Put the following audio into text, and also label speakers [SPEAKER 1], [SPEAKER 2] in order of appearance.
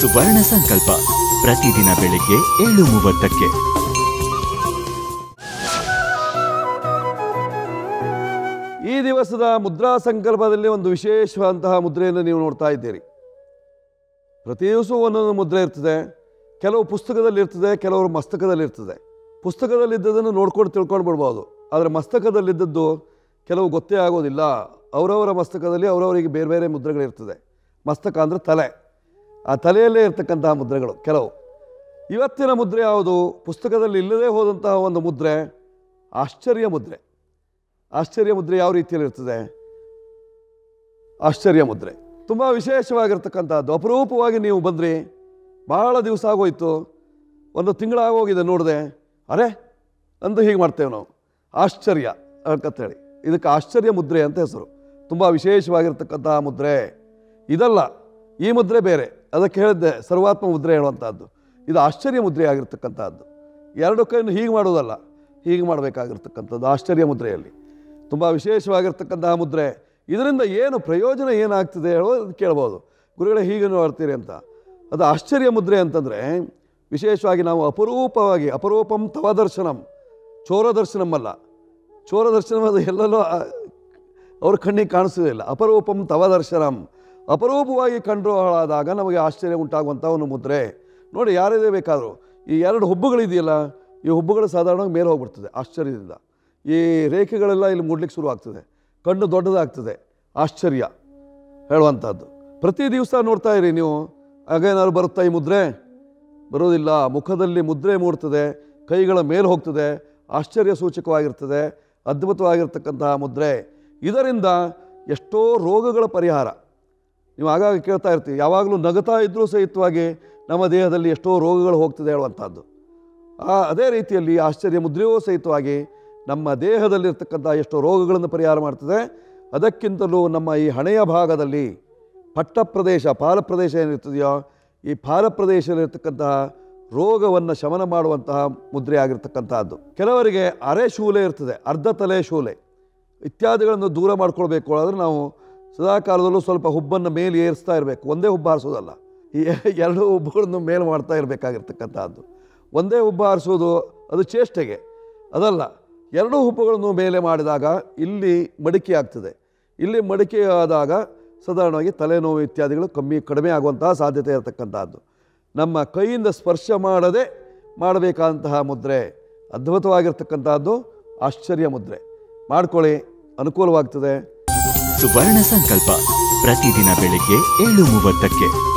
[SPEAKER 1] ಸುವರ್ಣ ಸಂಕಲ್ಪ ಪ್ರತಿದಿನ ಬೆಳಿಗ್ಗೆ ಏಳು ಮೂವತ್ತಕ್ಕೆ
[SPEAKER 2] ಈ ದಿವಸದ ಮುದ್ರಾ ಸಂಕಲ್ಪದಲ್ಲಿ ಒಂದು ವಿಶೇಷವಾದಂತಹ ಮುದ್ರೆಯನ್ನು ನೀವು ನೋಡ್ತಾ ಇದ್ದೀರಿ ಪ್ರತಿ ದಿವಸವೂ ಒಂದೊಂದು ಮುದ್ರೆ ಇರ್ತದೆ ಕೆಲವು ಪುಸ್ತಕದಲ್ಲಿ ಇರ್ತದೆ ಕೆಲವರು ಮಸ್ತಕದಲ್ಲಿ ಇರ್ತದೆ ಪುಸ್ತಕದಲ್ಲಿದ್ದದನ್ನು ನೋಡ್ಕೊಂಡು ತಿಳ್ಕೊಂಡು ಬಿಡ್ಬೋದು ಆದರೆ ಮಸ್ತಕದಲ್ಲಿದ್ದದ್ದು ಕೆಲವು ಗೊತ್ತೇ ಆಗೋದಿಲ್ಲ ಅವರವರ ಮಸ್ತಕದಲ್ಲಿ ಅವರವರಿಗೆ ಬೇರೆ ಬೇರೆ ಮುದ್ರೆಗಳಿರ್ತದೆ ಮಸ್ತಕ ಅಂದರೆ ತಲೆ ಆ ತಲೆಯಲ್ಲೇ ಇರ್ತಕ್ಕಂತಹ ಮುದ್ರೆಗಳು ಕೆಲವು ಇವತ್ತಿನ ಮುದ್ರೆ ಯಾವುದು ಪುಸ್ತಕದಲ್ಲಿ ಇಲ್ಲದೇ ಹೋದಂತಹ ಒಂದು ಮುದ್ರೆ ಆಶ್ಚರ್ಯ ಮುದ್ರೆ ಆಶ್ಚರ್ಯ ಮುದ್ರೆ ಯಾವ ರೀತಿಯಲ್ಲಿ ಇರ್ತದೆ ಆಶ್ಚರ್ಯ ಮುದ್ರೆ ತುಂಬ ವಿಶೇಷವಾಗಿರ್ತಕ್ಕಂಥದ್ದು ಅಪರೂಪವಾಗಿ ನೀವು ಬಂದ್ರಿ ಬಹಳ ದಿವಸ ಆಗೋಯ್ತು ಒಂದು ತಿಂಗಳಾಗೋಗಿದೆ ನೋಡಿದೆ ಅರೆ ಅಂತ ಹೀಗೆ ಮಾಡ್ತೇವೆ ನಾವು ಆಶ್ಚರ್ಯ ಅಂತೇಳಿ ಇದಕ್ಕೆ ಆಶ್ಚರ್ಯ ಮುದ್ರೆ ಅಂತ ಹೆಸರು ತುಂಬ ವಿಶೇಷವಾಗಿರ್ತಕ್ಕಂತಹ ಮುದ್ರೆ ಇದಲ್ಲ ಈ ಮುದ್ರೆ ಬೇರೆ ಅದಕ್ಕೆ ಹೇಳಿದ್ದೆ ಸರ್ವಾತ್ಮ ಮುದ್ರೆ ಹೇಳುವಂಥದ್ದು ಇದು ಆಶ್ಚರ್ಯ ಮುದ್ರೆ ಆಗಿರ್ತಕ್ಕಂಥದ್ದು ಎರಡು ಕೈಯನ್ನು ಹೀಗೆ ಮಾಡೋದಲ್ಲ ಹೀಗೆ ಮಾಡಬೇಕಾಗಿರ್ತಕ್ಕಂಥದ್ದು ಆಶ್ಚರ್ಯ ಮುದ್ರೆಯಲ್ಲಿ ತುಂಬ ವಿಶೇಷವಾಗಿರ್ತಕ್ಕಂತಹ ಮುದ್ರೆ ಇದರಿಂದ ಏನು ಪ್ರಯೋಜನ ಏನಾಗ್ತದೆ ಹೇಳೋದು ಕೇಳ್ಬೋದು ಗುರುಗಳೇ ಹೀಗೆ ಮಾಡ್ತೀರಿ ಅಂತ ಅದು ಆಶ್ಚರ್ಯ ಮುದ್ರೆ ಅಂತಂದರೆ ವಿಶೇಷವಾಗಿ ನಾವು ಅಪರೂಪವಾಗಿ ಅಪರೂಪಂ ತವ ದರ್ಶನಂ ಚೋರ ದರ್ಶನಂ ಅಲ್ಲ ಚೋರ ದರ್ಶನಂ ಅದು ಎಲ್ಲೆಲ್ಲೋ ಆ, ಅವ್ರ ಕಣ್ಣಿಗೆ ಕಾಣಿಸೋದಿಲ್ಲ ಅಪರೂಪಂ ತವ ದರ್ಶನಂ ಅಪರೂಪವಾಗಿ ಕಂಡು ಹಾಳಾದಾಗ ನಮಗೆ ಆಶ್ಚರ್ಯ ಉಂಟಾಗುವಂಥ ಒಂದು ಮುದ್ರೆ ನೋಡಿ ಯಾರಿದೆ ಬೇಕಾದರೂ ಈ ಎರಡು ಹುಬ್ಬುಗಳಿದೆಯಲ್ಲ ಈ ಹುಬ್ಬುಗಳು ಸಾಧಾರಣವಾಗಿ ಮೇಲೆ ಹೋಗ್ಬಿಡ್ತದೆ ಆಶ್ಚರ್ಯದಿಂದ ಈ ರೇಖೆಗಳೆಲ್ಲ ಇಲ್ಲಿ ಮೂಡ್ಲಿಕ್ಕೆ ಶುರು ಆಗ್ತದೆ ಕಣ್ಣು ದೊಡ್ಡದಾಗ್ತದೆ ಆಶ್ಚರ್ಯ ಹೇಳುವಂಥದ್ದು ಪ್ರತಿ ದಿವಸ ನೋಡ್ತಾ ಇರಿ ನೀವು ಹಾಗೇನಾದ್ರು ಬರುತ್ತಾ ಈ ಮುದ್ರೆ ಬರೋದಿಲ್ಲ ಮುಖದಲ್ಲಿ ಮುದ್ರೆ ಮೂಡ್ತದೆ ಕೈಗಳ ಮೇಲೆ ಹೋಗ್ತದೆ ಆಶ್ಚರ್ಯ ಸೂಚಕವಾಗಿರ್ತದೆ ಅದ್ಭುತವಾಗಿರ್ತಕ್ಕಂತಹ ಮುದ್ರೆ ಇದರಿಂದ ಎಷ್ಟೋ ರೋಗಗಳ ಪರಿಹಾರ ನೀವು ಆಗಾಗ ಕೇಳ್ತಾ ಇರ್ತೀವಿ ಯಾವಾಗಲೂ ನಗತಾ ಇದ್ದರೂ ಸಹಿತವಾಗಿ ನಮ್ಮ ದೇಹದಲ್ಲಿ ಎಷ್ಟೋ ರೋಗಗಳು ಹೋಗ್ತದೆ ಹೇಳುವಂಥದ್ದು ಆ ಅದೇ ರೀತಿಯಲ್ಲಿ ಆಶ್ಚರ್ಯ ಮುದ್ರೆಯೂ ಸಹಿತವಾಗಿ ನಮ್ಮ ದೇಹದಲ್ಲಿರ್ತಕ್ಕಂಥ ಎಷ್ಟೋ ರೋಗಗಳನ್ನು ಪರಿಹಾರ ಮಾಡ್ತದೆ ಅದಕ್ಕಿಂತಲೂ ನಮ್ಮ ಈ ಹಣೆಯ ಭಾಗದಲ್ಲಿ ಪಟ್ಟ ಪ್ರದೇಶ ಪಾಲ ಪ್ರದೇಶ ಏನಿರ್ತದೆಯೋ ಈ ಪಾಲ ಪ್ರದೇಶದಲ್ಲಿರ್ತಕ್ಕಂತಹ ರೋಗವನ್ನು ಶಮನ ಮಾಡುವಂತಹ ಮುದ್ರೆ ಆಗಿರ್ತಕ್ಕಂತಹದ್ದು ಕೆಲವರಿಗೆ ಅರೆ ಶೂಲೆ ಇರ್ತದೆ ಅರ್ಧ ತಲೆ ಶೂಲೆ ಇತ್ಯಾದಿಗಳನ್ನು ದೂರ ಮಾಡ್ಕೊಳ್ಬೇಕು ಆದರೆ ನಾವು ಸದಾ ಕಾಲದಲ್ಲೂ ಸ್ವಲ್ಪ ಹುಬ್ಬನ್ನು ಮೇಲೆ ಏರಿಸ್ತಾ ಇರಬೇಕು ಒಂದೇ ಹುಬ್ಬು ಹಾರಿಸೋದಲ್ಲ ಈ ಎರಡು ಹುಬ್ಬುಗಳನ್ನು ಮೇಲೆ ಮಾಡ್ತಾ ಇರಬೇಕಾಗಿರ್ತಕ್ಕಂಥದ್ದು ಒಂದೇ ಹುಬ್ಬು ಹಾರಿಸೋದು ಅದು ಚೇಷ್ಟೆಗೆ ಅದಲ್ಲ ಎರಡೂ ಹುಬ್ಬುಗಳನ್ನು ಮೇಲೆ ಮಾಡಿದಾಗ ಇಲ್ಲಿ ಮಡಿಕೆ ಆಗ್ತದೆ ಇಲ್ಲಿ ಮಡಿಕೆ ಆದಾಗ ಸಾಧಾರಣವಾಗಿ ತಲೆನೋವು ಇತ್ಯಾದಿಗಳು ಕಮ್ಮಿ ಕಡಿಮೆ ಆಗುವಂತಹ ಸಾಧ್ಯತೆ ಇರತಕ್ಕಂಥದ್ದು ನಮ್ಮ ಕೈಯಿಂದ ಸ್ಪರ್ಶ ಮಾಡದೆ ಮಾಡಬೇಕಾದಂತಹ ಮುದ್ರೆ ಅದ್ಭುತವಾಗಿರ್ತಕ್ಕಂಥದ್ದು ಆಶ್ಚರ್ಯ ಮುದ್ರೆ ಮಾಡ್ಕೊಳ್ಳಿ ಅನುಕೂಲವಾಗ್ತದೆ
[SPEAKER 1] ಸುವರ್ಣ ಸಂಕಲ್ಪ ಪ್ರತಿದಿನ ಬೆಳಿಗ್ಗೆ ಏಳು ಮೂವತ್ತಕ್ಕೆ